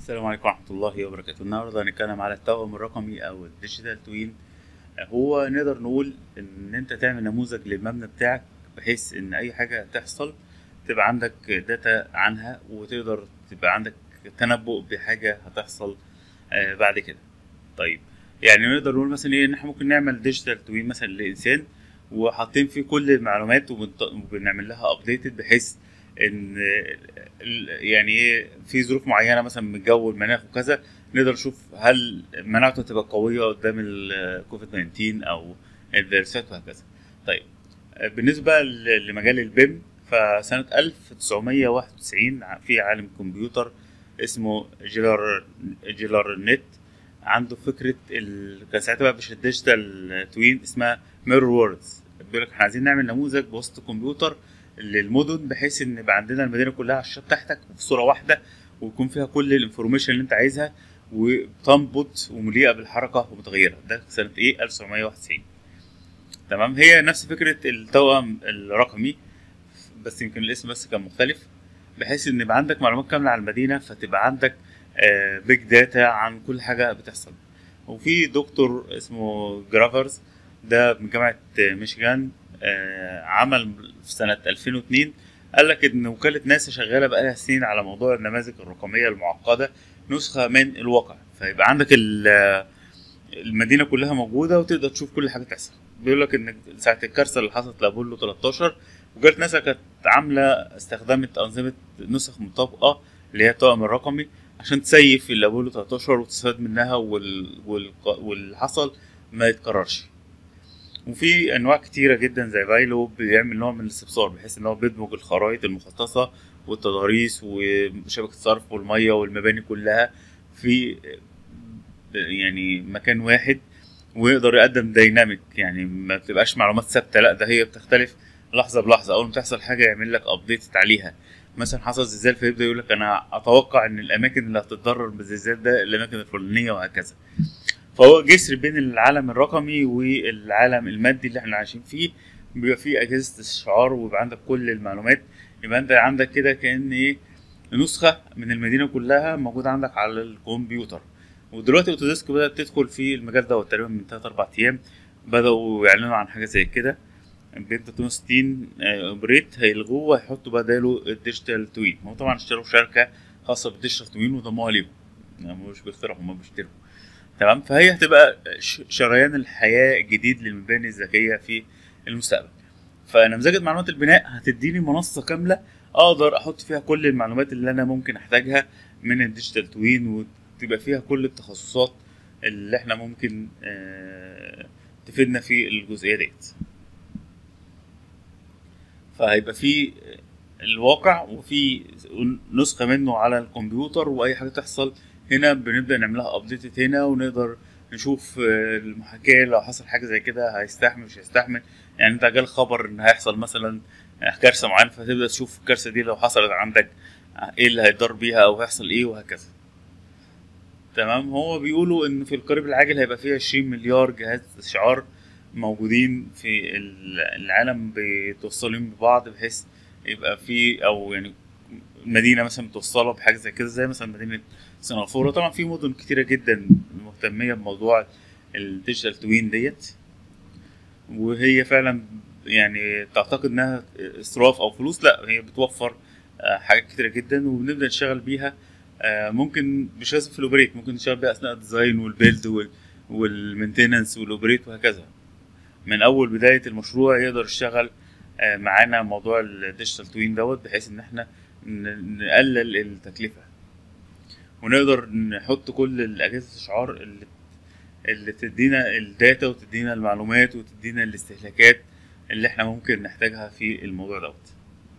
السلام عليكم ورحمة الله وبركاته النهاردة هنتكلم على التوأم الرقمي أو الديجيتال توين هو نقدر نقول إن أنت تعمل نموذج للمبنى بتاعك بحيث إن أي حاجة تحصل تبقى عندك داتا عنها وتقدر تبقى عندك تنبؤ بحاجة هتحصل آه، بعد كده طيب يعني نقدر نقول مثلا إيه إن إحنا ممكن نعمل ديجيتال توين مثلا لإنسان وحاطين فيه كل المعلومات وبنط- وبنعمل لها أبديتد بحيث ان ال- يعني ايه في ظروف معينه مثلا من الجو المناخ وكذا نقدر نشوف هل مناعته تبقى قويه قدام الكوفيد 19 او الفيروسات وهكذا. طيب بالنسبه ل- لمجال البيم فسنه 1991 في عالم كمبيوتر اسمه جيلار جيلار نت عنده فكره ال... كان ساعتها بقى مش الديجيتال توين اسمها ميرور ووردز بيقول لك احنا عايزين نعمل نموذج بوسط كمبيوتر للمدن بحيث ان يبقى عندنا المدينه كلها على الشاشه بتاعتك في صوره واحده ويكون فيها كل الانفورميشن اللي انت عايزها وتنبط ومليئه بالحركه ومتغيره ده سنه ايه 1991 تمام هي نفس فكره التوأم الرقمي بس يمكن الاسم بس كان مختلف بحيث ان يبقى عندك معلومات كامله عن المدينه فتبقى عندك بيج داتا عن كل حاجه بتحصل وفي دكتور اسمه جرافرز ده من جامعه ميشيغان آه، عمل في سنة 2002 قال لك إن وكالة ناسا شغالة بقالها سنين على موضوع النماذج الرقمية المعقدة نسخة من الواقع فيبقى عندك ال- المدينة كلها موجودة وتقدر تشوف كل حاجة تحصل بيقول لك إن ساعة الكارثة اللي حصلت لأبولو 13 وكالة ناسا كانت عاملة استخدمت أنظمة نسخ مطابقة اللي هي التوأم الرقمي عشان تسيف الأبولو 13 وتستفاد منها وال... وال... واللي حصل ما يتكررش وفي انواع كتيره جدا زي فايلو بيعمل نوع من الاستبصار بحيث ان هو بيدمج الخرائط المخصصه والتضاريس وشبكه الصرف والميه والمباني كلها في يعني مكان واحد ويقدر يقدم دايناميك يعني ما بتبقاش معلومات ثابته لا ده هي بتختلف لحظه بلحظه اول ما تحصل حاجه يعمل لك ابديت عليها مثلا حصل زلزال فيبدا يقول لك انا اتوقع ان الاماكن اللي هتتضرر بالزلزال ده الاماكن الفلانيه وهكذا فهو جسر بين العالم الرقمي والعالم المادي اللي احنا عايشين فيه بيبقى فيه اجهزه استشعار ويبقى عندك كل المعلومات يبقى انت عندك كده كان ايه نسخه من المدينه كلها موجوده عندك على الكمبيوتر ودلوقتي اوتوديسك بدات تدخل في المجال ده تقريبا من 3 4 ايام بداوا يعلنوا عن حاجه زي كده بين 360 اوبريت هيلغوه وهيحطوا بداله الديجيتال توين هو طبعا اشتروا شركه خاصه بالديجيتال توين وضموها ليهم يعني هم مش بيخترعوا هم بيشتروا تمام فهي هتبقى ش- شريان الحياه الجديد للمباني الذكيه في المستقبل فنمذجه معلومات البناء هتديني منصه كامله اقدر احط فيها كل المعلومات اللي انا ممكن احتاجها من الديجيتال توين وتبقى فيها كل التخصصات اللي احنا ممكن آه، تفيدنا في الجزئيه ديت فهيبقى في الواقع وفي نسخه منه على الكمبيوتر واي حاجه تحصل هنا بنبدا نعملها ابديت هنا ونقدر نشوف آه، المحاكاه لو حصل حاجه زي كده هيستحمل مش هيستحمل يعني انت جال خبر ان هيحصل مثلا كارثه معينه فتبدا تشوف الكارثه دي لو حصلت عندك ايه اللي هيضر بيها او هيحصل ايه وهكذا تمام هو بيقولوا ان في القريب العاجل هيبقى فيه 20 مليار جهاز استشعار موجودين في ال- العالم بيتوصلين ببعض بحيث يبقى في او يعني مدينه مثلا متوصله بحاجه زي كده زي مثلا مدينه سنغافوره طبعا في مدن كتيره جدا مهتميه بموضوع الديجيتال توين ديت وهي فعلا يعني تعتقد انها اسراف او فلوس لا هي بتوفر آه، حاجات كتيره جدا وبنبدا نشتغل بيها آه، ممكن مش لازم في الاوبريت ممكن نشتغل بيها اثناء الديزاين والبيلد وال- والمينتيننس والاوبريت وهكذا من اول بدايه المشروع يقدر يشتغل آه، معانا موضوع الديجيتال توين دوت بحيث ان احنا ن- نقلل التكلفه ونقدر نحط كل الاجهزه الاستشعار اللي اللي تدينا الداتا وتدينا المعلومات وتدينا الاستهلاكات اللي احنا ممكن نحتاجها في الموضوع دوت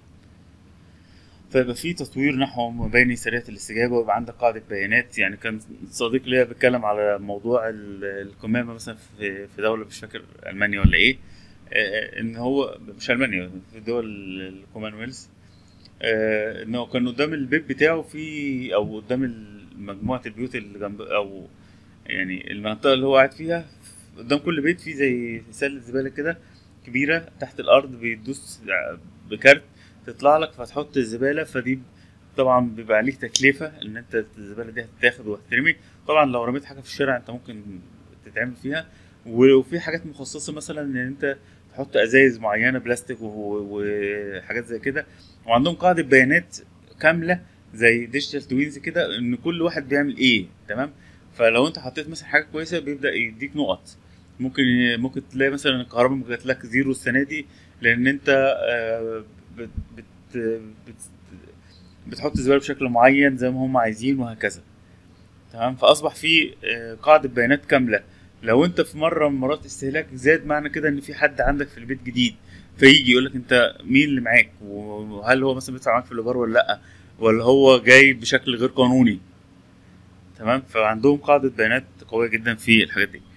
فيبقى في تطوير نحو مباني سريعة الاستجابة ويبقى عندك قاعدة بيانات يعني كان صديق ليا بيتكلم على موضوع ال- القمامة مثلا في في دولة مش فاكر ألمانيا ولا إيه آه، إن هو مش ألمانيا في دول الكومنولث آه، إنه كان قدام البيت بتاعه في أو قدام مجموعة البيوت اللي جنب أو يعني المنطقة اللي هو قاعد فيها قدام كل بيت في زي سلة زبالة كده كبيرة تحت الأرض بتدوس بكارت تطلع لك فتحط الزبالة فدي طبعا بيبقى عليك تكلفه ان انت الزباله دي هتتاخد وهتترمي طبعا لو رميت حاجه في الشارع انت ممكن تتعمل فيها وفي حاجات مخصصه مثلا ان انت تحط ازايز معينه بلاستيك و- وحاجات زي كده وعندهم قاعده بيانات كامله زي ديجيتال توينز كده ان كل واحد بيعمل ايه تمام فلو انت حطيت مثلا حاجه كويسه بيبدا يديك نقط ممكن ممكن تلاقي مثلا الكهرباء ممكن جات لك زيرو السنه دي لان انت آه، بت بت بت بتحط الزباله بشكل معين زي ما هم عايزين وهكذا تمام فاصبح في آه، قاعده بيانات كامله لو انت في مره من مرات استهلاك زاد معنى كده ان في حد عندك في البيت جديد فيجي يقول لك انت مين اللي معاك وهل هو مثلا بيدفع معاك في الايجار ولا لا ولا هو جاي بشكل غير قانوني تمام فعندهم قاعده بيانات قويه جدا في الحاجات دي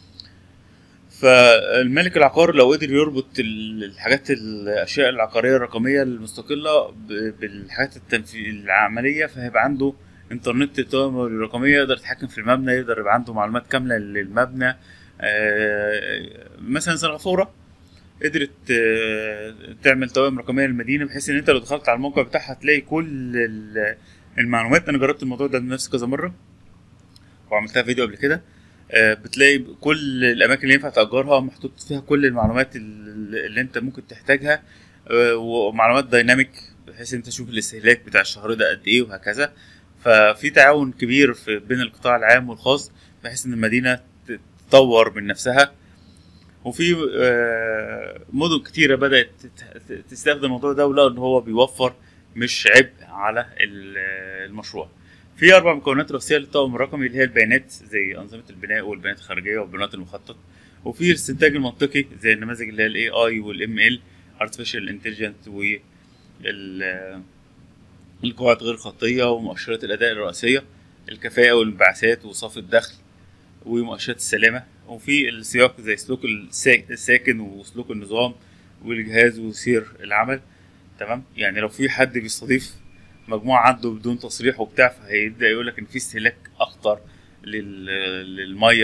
فالمالك العقار لو قدر يربط ال- الحاجات الاشياء العقاريه الرقميه المستقله ب- بالحاجات التنفيذ العمليه فهيبقى عنده انترنت التوأم الرقميه يقدر يتحكم في المبنى يقدر يبقى عنده معلومات كامله للمبنى آه، مثلا سنغافوره قدرت آه، تعمل توائم رقميه للمدينه بحيث ان انت لو دخلت على الموقع بتاعها هتلاقي كل ال- المعلومات انا جربت الموضوع ده بنفسي كذا مره وعملتها فيديو قبل كده آه، بتلاقي كل الاماكن اللي ينفع تاجرها محطوط فيها كل المعلومات ال- اللي انت ممكن تحتاجها آه، ومعلومات دايناميك بحيث انت تشوف الاستهلاك بتاع الشهر ده قد ايه وهكذا ففي تعاون كبير في بين القطاع العام والخاص بحيث ان المدينه ت- تطور من نفسها وفي آه، مدن كتيره بدات تت- تستخدم الموضوع ده ولقوا ان هو بيوفر مش عبء على ال- المشروع في اربع مكونات رئيسيه للطاقم الرقمي اللي هي البيانات زي انظمه البناء والبيانات الخارجيه والبيانات المخطط وفي الاستنتاج المنطقي زي النماذج اللي هي الاي اي والام ال artificial intelligence وال القواعد غير الخطيه ومؤشرات الاداء الرئيسيه الكفاءه والانبعاثات وصافي الدخل ومؤشرات السلامه وفي السياق زي سلوك السا- الساكن وسلوك النظام والجهاز وسير العمل تمام يعني لو في حد بيستضيف مجموعة عنده بدون تصريح وبتاع فهيبدأ يقول لك إن في استهلاك أخطر لل- للمية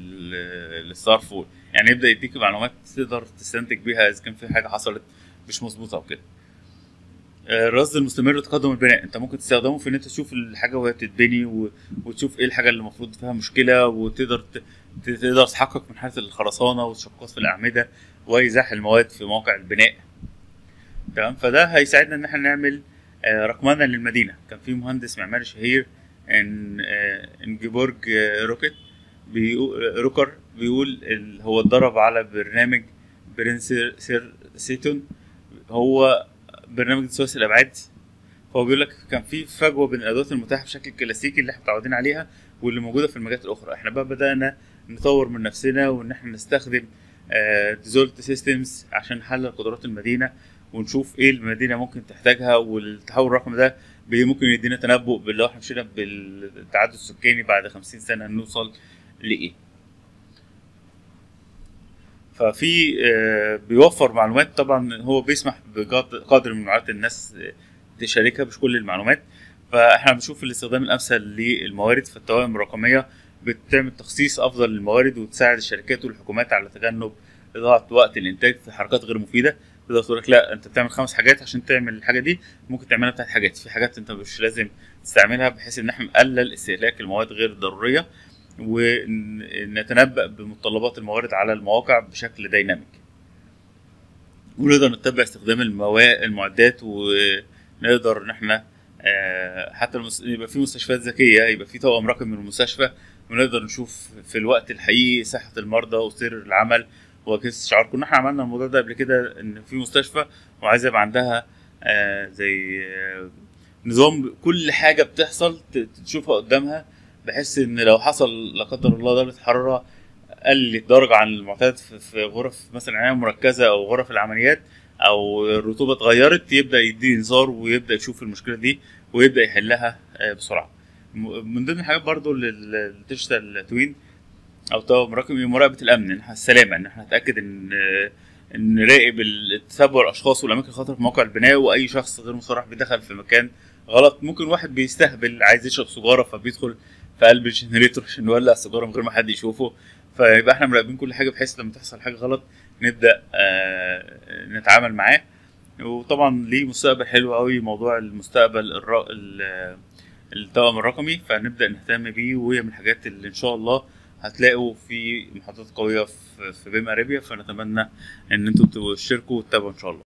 وللصرف و- يعني يبدأ يديك معلومات تقدر تستنتج بيها إذا كان في حاجة حصلت مش مظبوطة أو كده. آه، الرصد المستمر لتقدم البناء انت ممكن تستخدمه في ان انت تشوف الحاجه وهي بتتبني و... وتشوف ايه الحاجه اللي المفروض فيها مشكله وتقدر ت... ت- تقدر تحقق من حاله الخرسانه والتشققات في الاعمده وازاح المواد في مواقع البناء تمام فده هيساعدنا ان احنا نعمل آه، رقمنه للمدينه كان في مهندس معماري شهير ان آه، انجيبورج آه، روكيت بيقول روكر بيقول ال- هو اتدرب على برنامج برنسر سير سيتون هو برنامج ثلاثي الابعاد هو بيقول لك كان في فجوه بين الادوات المتاحه بشكل كلاسيكي اللي احنا متعودين عليها واللي موجوده في المجالات الاخرى احنا بقى بدانا نطور من نفسنا وان احنا نستخدم ديزولت سيستمز عشان نحلل قدرات المدينه ونشوف ايه المدينه ممكن تحتاجها والتحول الرقمي ده بي- ممكن يدينا تنبؤ باللي احنا مشينا بالتعدد السكاني بعد 50 سنه نوصل لايه ففي آه، بيوفر معلومات طبعا هو بيسمح بقدر من معلومات الناس آه، تشاركها مش كل المعلومات فاحنا بنشوف الاستخدام الامثل للموارد في التوائم الرقميه بتعمل تخصيص افضل للموارد وتساعد الشركات والحكومات على تجنب اضاعه وقت الانتاج في حركات غير مفيده تقدر تقول لك لا انت بتعمل خمس حاجات عشان تعمل الحاجه دي ممكن تعملها بتاعت حاجات في حاجات انت مش لازم تستعملها بحيث ان احنا نقلل استهلاك المواد غير الضروريه ونتنبأ بمتطلبات الموارد على المواقع بشكل ديناميك ونقدر نتبع استخدام الموا... المعدات ونقدر ان احنا آه، حتى المس... يبقى في مستشفيات ذكيه يبقى في توأم رقمي من المستشفى ونقدر نشوف في الوقت الحقيقي صحه المرضى وسير العمل واجهزه الشعار كنا احنا عملنا الموضوع ده قبل كده ان في مستشفى وعايزه يبقى عندها آه، زي آه، نظام كل حاجه بتحصل ت- تشوفها قدامها بحيث ان لو حصل لا قدر الله درجه حراره قلت درجه عن المعتاد في- في غرف مثلا عنايه مركزه او غرف العمليات او الرطوبه اتغيرت يبدا يدي انذار ويبدا يشوف المشكله دي ويبدا يحلها آه، بسرعه م- من ضمن الحاجات برضو للديجيتال توين او توأم رقمي مراقبه الامن إن إحنا السلامه ان احنا نتاكد ان آه، ان نراقب ال- تتبع الاشخاص والاماكن الخطر في مواقع البناء واي شخص غير مصرح بيدخل في مكان غلط ممكن واحد بيستهبل عايز يشرب سيجاره فبيدخل في قلب الجنريتور عشان يولع السيجاره من غير ما حد يشوفه فيبقى احنا مراقبين كل حاجه بحيث لما تحصل حاجه غلط نبدا آه، نتعامل معاه وطبعا ليه مستقبل حلو قوي موضوع المستقبل الر... ال- التوأم الرقمي فنبدأ نهتم بيه وهي من الحاجات اللي إن شاء الله هتلاقوا في محطات قوية في في بيم أريبيا فنتمنى إن انتوا تشتركوا وتتابعوا إن شاء الله